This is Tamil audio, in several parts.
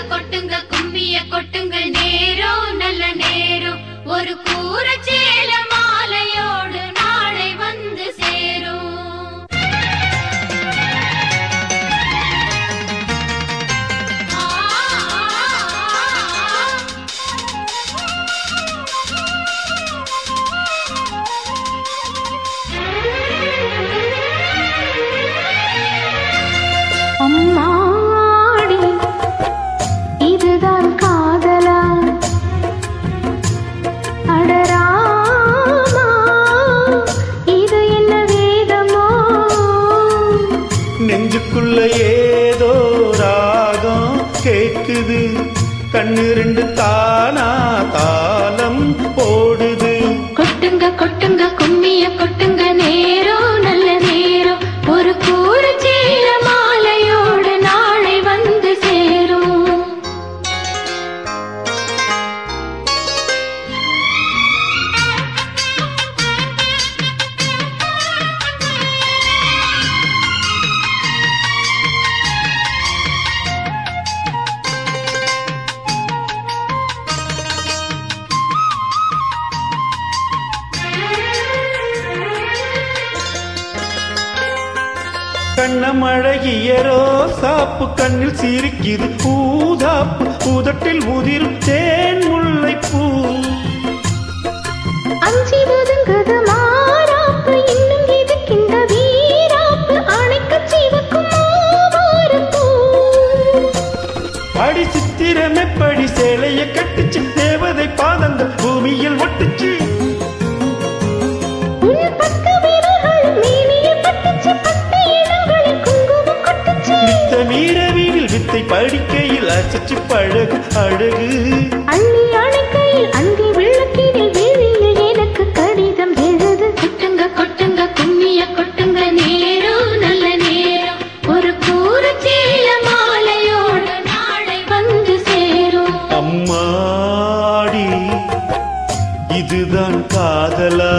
கொட்டுங்க கும்மிய கொட்டுங்க நேரம் நல்ல நேரம் ஒரு கூரச்சேல மாலையோடு நாளை வந்து சேரும் ஆ, ஆ, ஆ. அம்மாடி இதுதான் காதலா அடராமா இது என்ன வேதமோ நெஞ்சுக்குள்ள ஏதோ ராகம் கேக்குது கண்ணு ரெண்டு தானா தாளம் போடுது கொட்டுங்க கொட்டுங்க கும்மிய கொட்டுங்க நேரம் நல்ல நேரம் ஒரு கூரச்சேர மாலையோடு நாளை வந்து சேரும் கண்ணமழகிய ரோசாப்பு கண்ணில் சிரிக்குது பூதாப்பு பூதட்டில் உதிரும் தேன் முல்லைப்பூ அஞ்சி ஒதுங்குது மாறாப்பு இன்னும் எதுக்கின்ற வீராப்பு அணைக்க சிவக்கும் மாவாறு பூ அடி சித்திரமெப்படி சேலைய கட்டுச்சு தேவதை பாதங்கள் பூமியில் ஒட்டுச்சு உன் பக்க விரல்கள் மேனியில் பட்டுச்சு பட்ட இடங்களில் குங்குமம் கொட்டுச்சு நித்த மீரவியில் வித்தை படிக்கையில் அசைச்சு பழகு அழகு அள்ளி அணைக்கையில் அந்தி விளக்கினில் விழியில் எனக்கு கடிதம் எழுது கொட்டுங்க கொட்டுங்க கும்மிய கொட்டுங்க நேரம் நல்ல நேரம் ஒரு கூரச்சேல மாலையோடு நாளை வந்து சேரும் அம்மாடி இதுதான் காதலா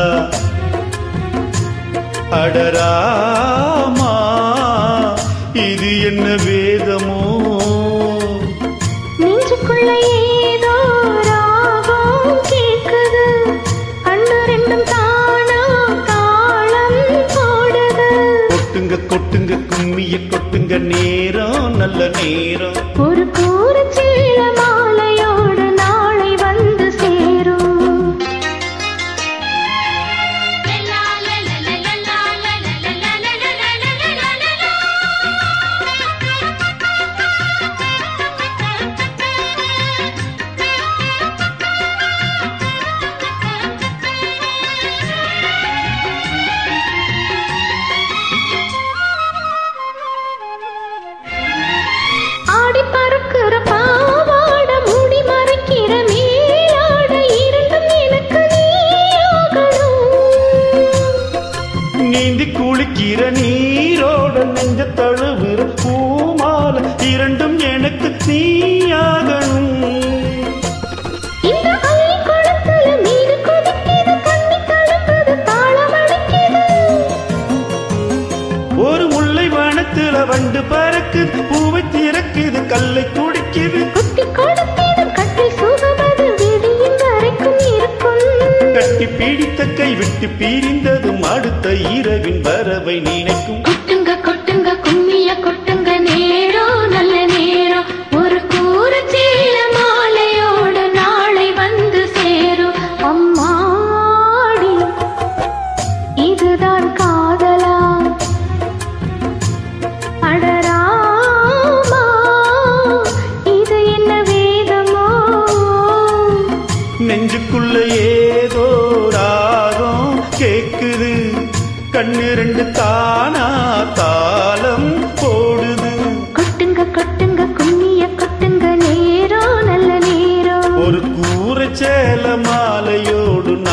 அடராமா இது என்ன வேதமோ நெஞ்சுக்குள்ள ஏதோ ராகம் கேக்குது கண்ணு ரெண்டும் தானா தாளம் போடுது கொட்டுங்க கொட்டுங்க கும்மிய கொட்டுங்க நேரம் நல்ல நேரம் ஒரு கூரச்சேல மாலையோடு நாளை வந்து சேரும் லலா, லலா, லலா, லலா, லலா, லலா, லலா, லலா, லலா. ஆடி பறக்கிற பாவாட மூடி மறைக்கிற மேலாட இரண்டும் எனக்கு நீயாகணும் நீந்தி குளிக்கிற நீரோட நெஞ்ச தழுவுற பூமால இரண்டும் எனக்கு நீயாகணும் இந்த அள்ளி குளத்துல மீன் கொதிக்குது கண்ணி தழும்புது தாளம் அடிக்குது ஒரு முல்லை வனத்துல வண்டு பறக்குது பூவை திறக்குது கல்லை குடிக்குது குட்டி கொடுத்தது கட்டி சுகமது விடியும் வரைக்கும் இருக்கும் கட்டி பிடித்த கை விட்டு பிரிந்ததும் அடுத்த இரவின் வரவை நினைக்கும் கொட்டுங்க கொட்டுங்க கும்மிய கொட்டுங்க நேரம் நல்ல நேரம் ஒரு கூரச்சேல மாலையோடு நாளை வந்து சேரும் அம்மாடி இதுதான் காதலா அடராமா இது என்ன வேதமோ நெஞ்சுக்குள்ள ஏதோ ராகம் கேக்குது கண்ணு ரெண்டு தானா தாளம் போடுது கொட்டுங்க கொட்டுங்க கும்மிய கொட்டுங்க நேரம் நல்ல நேரம் ஒரு கூரை சேல மாலையோடு